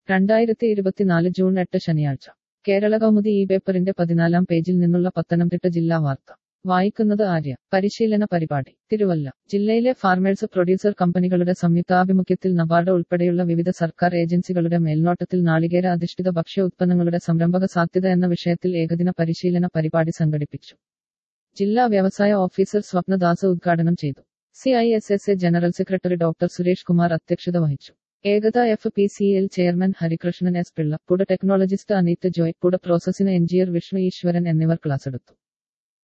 രണ്ടായിരത്തി ഇരുപത്തിനാല് ജൂൺ എട്ട് ശനിയാഴ്ച കേരള കൗമുദി ഈ പേപ്പറിന്റെ പതിനാലാം പേജിൽ നിന്നുള്ള പത്തനംതിട്ട ജില്ലാ വാർത്ത വായിക്കുന്നത് ആര്യ പരിശീലന പരിപാടി തിരുവല്ല ജില്ലയിലെ ഫാർമേഴ്സ് പ്രൊഡ്യൂസർ കമ്പനികളുടെ സംയുക്താഭിമുഖ്യത്തിൽ നബാർഡ് ഉൾപ്പെടെയുള്ള വിവിധ സർക്കാർ ഏജൻസികളുടെ മേൽനോട്ടത്തിൽ നാളികേര അധിഷ്ഠിത ഭക്ഷ്യ ഉത്പന്നങ്ങളുടെ സംരംഭക സാധ്യത എന്ന വിഷയത്തിൽ ഏകദിന പരിശീലന പരിപാടി സംഘടിപ്പിച്ചു ജില്ലാ വ്യവസായ ഓഫീസർ സ്വപ്നദാസ് ഉദ്ഘാടനം ചെയ്തു C I S S A general secretary doctor Suresh Kumar അധ്യക്ഷത വഹിച്ചു ഏകത F P C L chairman Harikrishnan S Pillai പുട ടെക്നോളജിസ്റ്റ് അനീത്ത് ജോയ് പുട പ്രോസസിന് എഞ്ചിനീയർ വിഷ്ണു ഈശ്വരൻ എന്നിവർ ക്ലാസ്സെടുത്തു